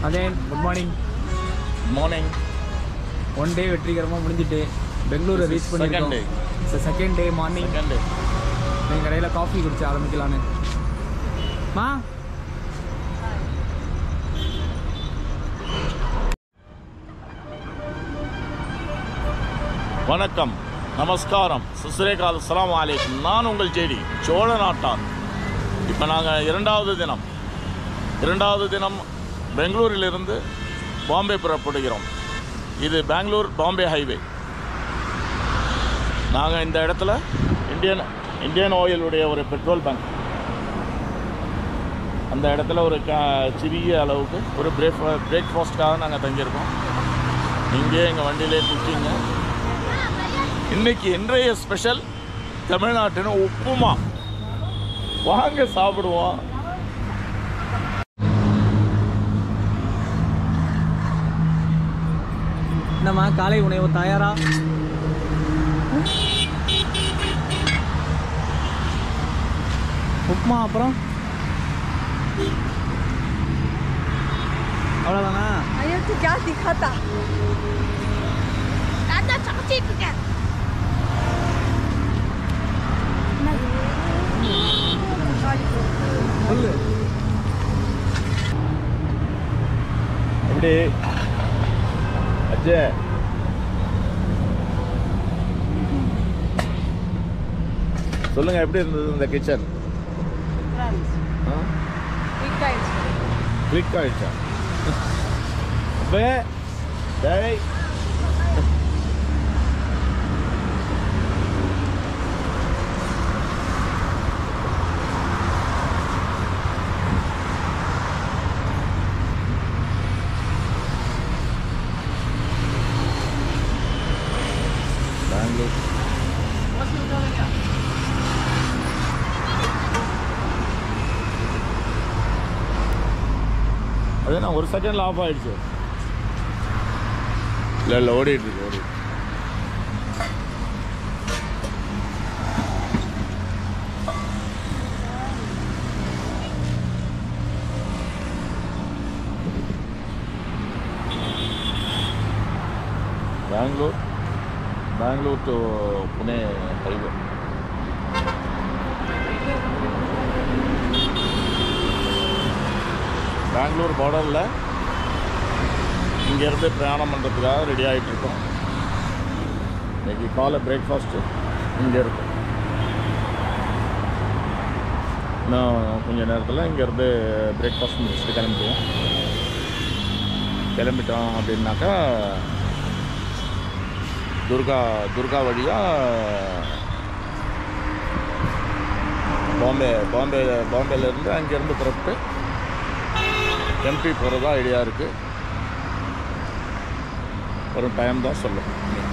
Again good morning morning one day வெற்றிகரமாக முடிஞ்சிட்டு பெங்களூரை ரீச் Second பண்ணியிருக்கோம் day. Second day morning second எங்கள் கடையில் காஃபி குடிச்சு ஆரம்பிக்கலான்னு மா வணக்கம் நமஸ்காரம் சுஸ்ரேகால் அஸ்ஸலாமு அலைக்கும் நான் உங்கள் ஜேடி சோழ நாட்டார் இப்போ நாங்கள் இரண்டாவது தினம் இரண்டாவது தினம் பெங்களூரிலிருந்து பாம்பே புறப்படுகிறோம் இது பெங்களூர் பாம்பே ஹைவே நாங்கள் இந்த இடத்துல இந்தியன் இந்தியன் ஆயிலுடைய ஒரு பெட்ரோல் பங்க் அந்த இடத்துல ஒரு க சிறிய அளவுக்கு ஒரு பிரேக் பிரேக்ஃபாஸ்ட்காக நாங்கள் தங்கியிருக்கோம் இங்கேயே எங்கள் வண்டியிலே குக்கிங்க இன்னைக்கு இன்றைய ஸ்பெஷல் தமிழ்நாட்டின் உப்புமா வாங்க சாப்பிடுவோம் என்னம்மா காலை உணவு தயாரா உப்புமா அப்புறம் அவ்வளோதானா अरे तू क्या दिखाता दादा चाची तू क्या சொல்லு எப்படி அஜய் சொல்லுங்க எப்படி இருந்தது இந்த கிச்சன் கிளிக் ஆயிடுச்சா அப்பே டேய் பெங்களூர் அது நான் ஒரு செகண்டில் ஆஃப் ஆயிடுச்சு இல்லை இல்லை ஓடிட்டு இருக்கு ஓடிட்டு பெங்களூர் பெங்களூர் டு புனே ஹைவே பெங்களூர் பார்டரில் இங்கேருந்து பிரயாணம் பண்ணுறதுக்காக ரெடி ஆகிட்டு இருக்கோம் இன்னைக்கு காலை பிரேக்ஃபாஸ்ட்டு இங்கே இருக்கும் இன்னும் கொஞ்ச நேரத்தில் இங்கேருந்து பிரேக்ஃபாஸ்ட் முடிச்சுட்டு கிளம்பிடுவோம் கிளம்பிட்டோம் அப்படின்னாக்கா துர்கா துர்கா வழியாக பாம்பே பாம்பே பாம்பேலேருந்து அங்கேருந்து புறப்பட்டு எம்பி போகிறதா ஐடியா இருக்குது ஒரு டைம் தான் சொல்லும்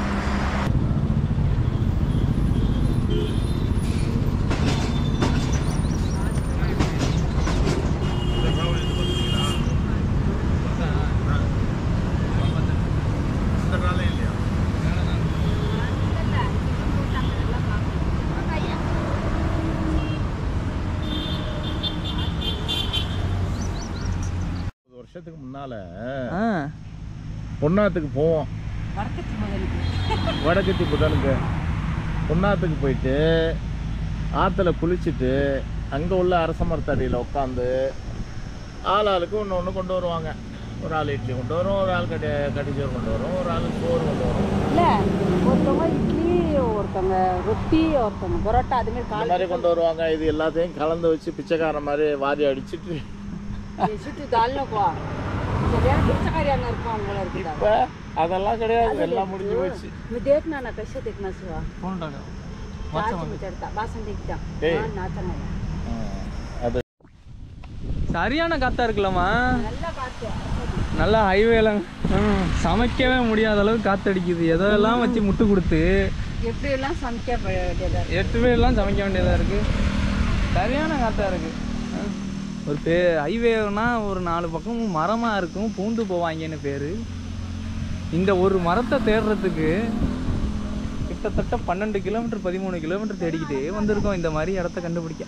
ஒரு வருஷத்துக்கு முன்னால் ஆ பொன்னாத்துக்கு போவோம் வடக்கத்தி புதனுக்கு பொன்னாத்துக்கு போயிட்டு ஆற்றுல குளிச்சுட்டு அங்கே உள்ள அரச மரத்தடியில் உட்காந்து ஆள் ஆளுக்கு ஒன்று ஒன்று கொண்டு வருவாங்க ஒரு ஆள் இட்லி கொண்டு வரும் ஒரு ஆள் கட்டி கட்டிச்சோறு கொண்டு வரும் ஒரு ஆள் சோறு கொண்டு வரும் இல்ல ஒருத்தவங்க இட்லி ஒருத்தவங்க ரொட்டி ஒருத்தவங்க பரோட்டா அது மாதிரி இந்த கால் மாதிரி கொண்டு வருவாங்க இது எல்லாத்தையும் கலந்து வச்சு பிச்சைக்காரன் மாதிரி வாரி அடிச்சிட்டு சுட்டு தால்னோக்கோ வேற பிச்சைக்காரி அங்க இருக்கும் அவங்கள இருக்குதா இப்போ அதெல்லாம் கிடையாது எல்லாம் முடிஞ்சு போச்சு मैं देखना ना कैसे देखना सुहा ஃபோன் चाच में चढ़ता बासन देखता ए। हाँ नाचना है அது சரியான காத்தா இருக்குல்லம்மா நல்லா காத்து நல்லா ஹைவேல சமைக்கவே முடியாத அளவுக்கு காத்தடிக்குது எதெல்லாம் வச்சு முட்டு கொடுத்து எப்படி எல்லாம் சமைக்க வேண்டியதா இருக்கு. எட்டு பேர்லாம் சமைக்க வேண்டியதாக இருக்குது சரியான காத்தா இருக்குது ஒரு பே ஹைவேனா ஒரு நாலு பக்கமும் மரமாக இருக்கும் பூந்து போவாங்கன்னு பேர் இந்த ஒரு மரத்தை தேடுறதுக்கு கிட்டத்தட்ட பன்னெண்டு கிலோமீட்டர் பதிமூணு கிலோமீட்டர் தேடிக்கிட்டே வந்திருக்கோம் இந்த மாதிரி இடத்த கண்டுபிடிக்க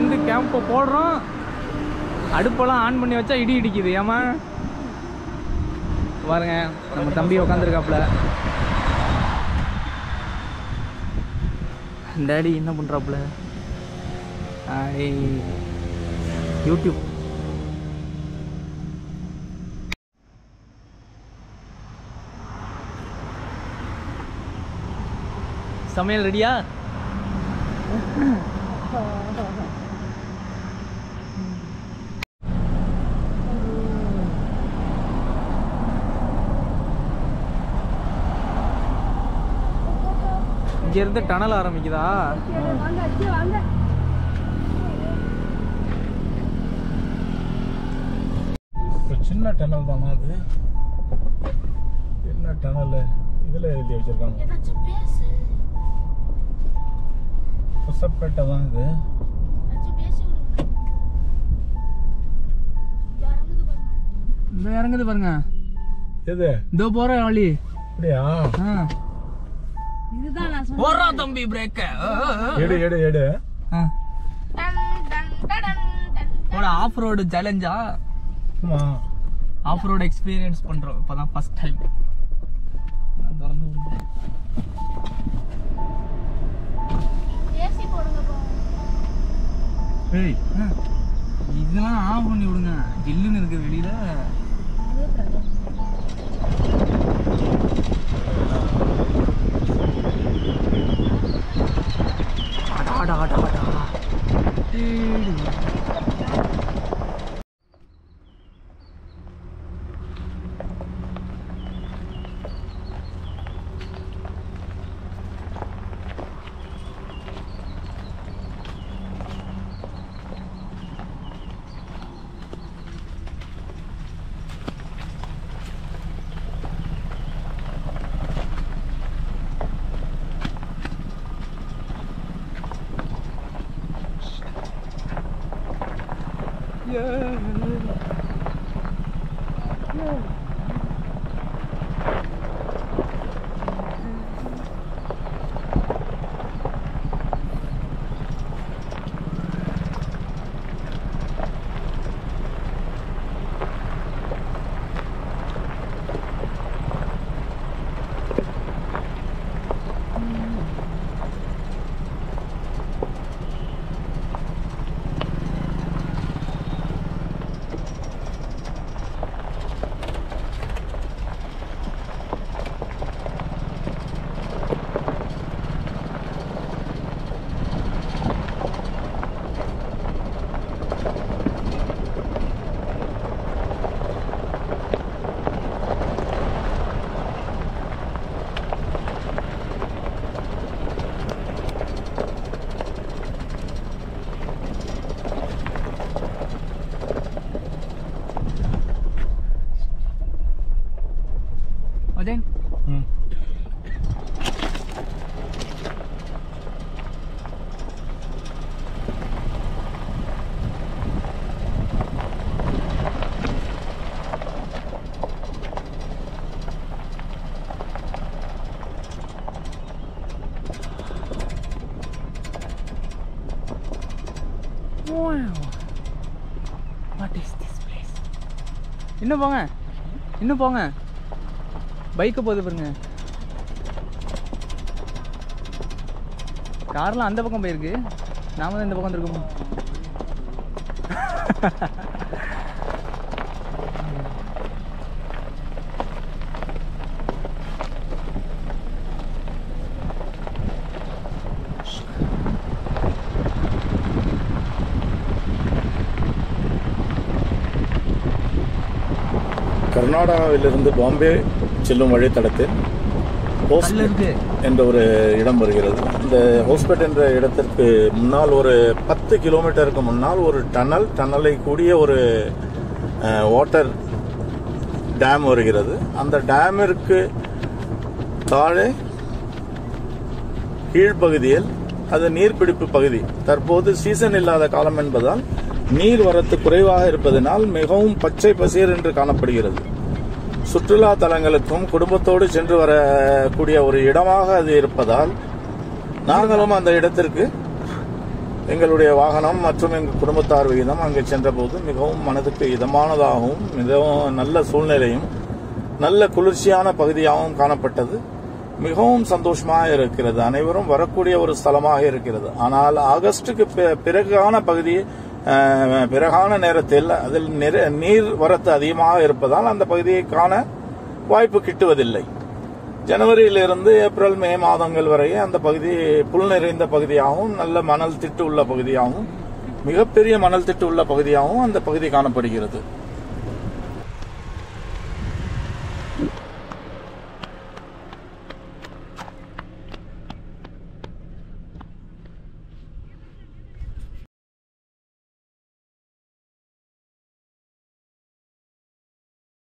வந்து கேம்பை போடுறோம் அடுப்பெல்லாம் ஆன் பண்ணி வச்சா இடி இடிக்குது ஏமா பாருங்க நம்ம தம்பி உட்காந்துருக்காப்புல டேடி என்ன பண்ணுறாப்புல யூடியூப் சமையல் ரெடியா இங்க இருந்து டனல் ஆரம்பிக்குதா ஒரு சின்ன டனல் தானா அது என்ன டனல் இதில் எழுதி வச்சிருக்காங்க ஏதாச்சும் பேசு புசப்பேட்டை தான் இது ஏதாச்சும் பேசி விடுங்க இறங்குது பாருங்க இந்த இறங்குது பாருங்க எது இதோ போற வழி அப்படியா ஆ இதுதான் நான் போறா தம்பி பிரேக்க எடு எடு எடு டன் டன் டடன் டன் போட ஆஃப் ரோடு சேலஞ்சா ஆமா ஆஃப் ரோடு எக்ஸ்பீரியன்ஸ் பண்றோம் இப்பதான் ஃபர்ஸ்ட் டைம் திறந்து விடுங்க. ஏசி போடுங்க போ ஏய் ஆ. இதெல்லாம் ஆஃப் பண்ணி விடுங்க ஜில்லுன்னு இருக்கு வெளியில ஆடா ஆடா ஆடா ஆடா ஏடு. அஜயன் ம் வாட் இஸ் திஸ் பிளேஸ் இன்னும் போங்க இன்னும் போங்க பைக்கு போகுது பாருங்க கார்லாம் அந்த பக்கம் போயிருக்கு நாம தான் இந்த பக்கம் வந்துருக்கோம் கர்நாடகாவிலிருந்து பாம்பே செல்லும் வழித்தடத்தில் ஹோஸ்ட் கல் இருக்கு என்ற ஒரு இடம் வருகிறது இந்த ஹோஸ்பேட் என்ற இடத்திற்கு முன்னால் ஒரு பத்து கிலோமீட்டருக்கு முன்னால் ஒரு டனல் டனலை கூடிய ஒரு வாட்டர் டேம் வருகிறது அந்த டேமிற்கு தாழே கீழ்ப்பகுதியில் அது நீர்பிடிப்பு பகுதி தற்போது சீசன் இல்லாத காலம் என்பதால் நீர் வரத்து குறைவாக இருப்பதனால் மிகவும் பச்சை பசேர் என்று காணப்படுகிறது சுற்றுலா தலங்களுக்கும் குடும்பத்தோடு சென்று வரக்கூடிய ஒரு இடமாக அது இருப்பதால் நாங்களும் அந்த இடத்திற்கு எங்களுடைய வாகனம் மற்றும் எங்கள் குடும்பத்தார் விகிதம் அங்கே சென்றபோது மிகவும் மனதுக்கு இதமானதாகவும் மிகவும் நல்ல சூழ்நிலையும் நல்ல குளிர்ச்சியான பகுதியாகவும் காணப்பட்டது மிகவும் சந்தோஷமாக இருக்கிறது அனைவரும் வரக்கூடிய ஒரு ஸ்தலமாக இருக்கிறது ஆனால் ஆகஸ்டுக்கு பி- பிறகான பகுதி அஹ், பிறகான நேரத்தில் அதில் நிற- நீர் வரத்து அதிகமாக இருப்பதால் அந்த பகுதியை காண வாய்ப்பு கிட்டுவதில்லை ஜனவரியிலிருந்து ஏப்ரல் மே மாதங்கள் வரை அந்த பகுதி புல் நிறைந்த பகுதியாகவும் நல்ல மணல் திட்டு உள்ள பகுதியாகவும் மிகப்பெரிய மணல் திட்டு உள்ள பகுதியாகவும் அந்த பகுதி காணப்படுகிறது